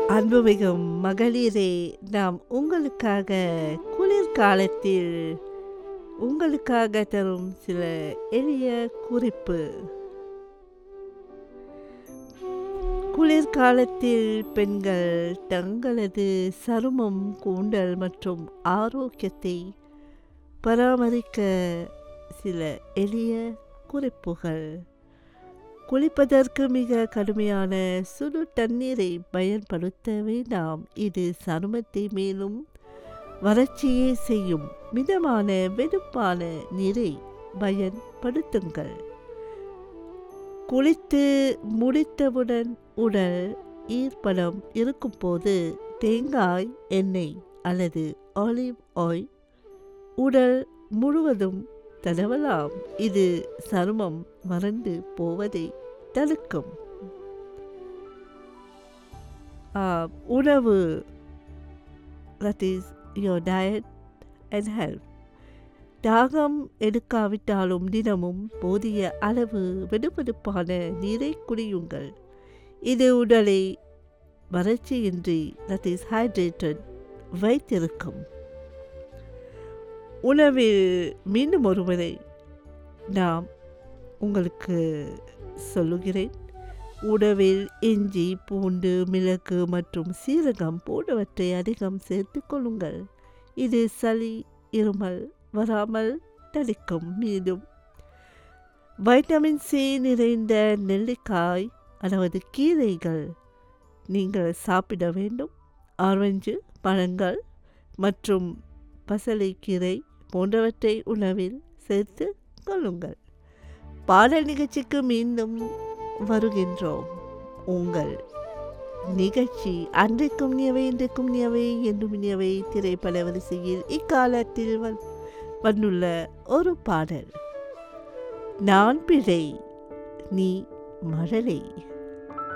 அன்புமிகும் மகளிரே நாம் உங்களுக்காக குளிர்காலத்தில் உங்களுக்காக தரும் சில எளிய குறிப்பு குளிர்காலத்தில் பெண்கள் தங்களது சருமம் கூந்தல் மற்றும் ஆரோக்கியத்தை பராமரிக்க சில எளிய குறிப்புகள் குளிப்பதற்கு மிக கடுமையான சுடு தண்ணீரை பயன்படுத்த வேண்டாம் இது சருமத்தை மேலும் வறட்சியை செய்யும் மிதமான வெதுப்பான நீரை பயன்படுத்துங்கள் குளித்து முடித்தவுடன் உடல் ஈர்ப்படம் இருக்கும்போது தேங்காய் எண்ணெய் அல்லது ஆலிவ் ஆயில் உடல் முழுவதும் தடவலாம் இது சருமம் மறந்து போவதை தடுக்கும் ஆஹ், உணவு that is your diet and health தாகம் எடுக்காவிட்டாலும் தினமும் போதிய அளவு வெடுவெடுப்பான நீரை குடியுங்கள் இது உடலை வறட்சியின்றி that is hydrated வைத்திருக்கும் உணவில் மீண்டும் ஒருமுறை நாம் உங்களுக்கு சொல்லுகிறேன் உணவில் இஞ்சி பூண்டு மிளகு மற்றும் சீரகம் போன்றவற்றை அதிகம் சேர்த்து கொள்ளுங்கள் இது சளி இருமல் வராமல் தடுக்கும் மீண்டும் வைட்டமின் சி நிறைந்த நெல்லிக்காய் அதாவது கீரைகள் நீங்கள் சாப்பிட வேண்டும் ஆரஞ்சு பழங்கள் மற்றும் பசலைக்கீரை போன்றவற்றை உணவில் சேர்த்து கொள்ளுங்கள் பாடல் நிகழ்ச்சிக்கு மீண்டும் வருகின்றோம் உங்கள் நிகழ்ச்சி அன்றைக்கும் நியவை இன்றைக்கும் நியவை என்றும் நியவை திரைப்பட வரிசையில் இக்காலத்தில் வந்- வந்துள்ள ஒரு பாடல் நான் பிழை நீ மழலை